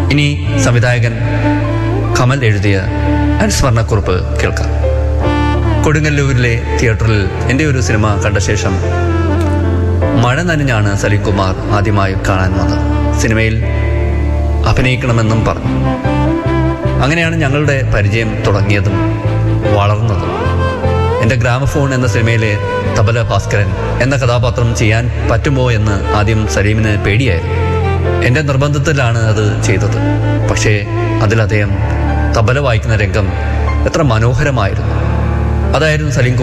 ഇനി സംവിധായകൻ കമൽ എഴുതിയ അനുസ്മരണക്കുറിപ്പ് കേൾക്കാം കൊടുങ്ങല്ലൂരിലെ തിയേറ്ററിൽ എൻ്റെ ഒരു സിനിമ കണ്ട ശേഷം മഴ നനഞ്ഞാണ് സലീം കുമാർ ആദ്യമായി കാണാൻ വന്നത് സിനിമയിൽ അഭിനയിക്കണമെന്നും പറഞ്ഞു അങ്ങനെയാണ് ഞങ്ങളുടെ പരിചയം തുടങ്ങിയതും വളർന്നതും എൻ്റെ ഗ്രാമഫോൺ എന്ന സിനിമയിലെ തബല ഭാസ്കരൻ എന്ന കഥാപാത്രം ചെയ്യാൻ പറ്റുമോ എന്ന് ആദ്യം സലീമിന് പേടിയായിരുന്നു എൻ്റെ നിർബന്ധത്തിലാണ് അത് ചെയ്തത് പക്ഷേ അതിൽ അദ്ദേഹം തബല വായിക്കുന്ന രംഗം എത്ര മനോഹരമായിരുന്നു അതായിരുന്നു സലീം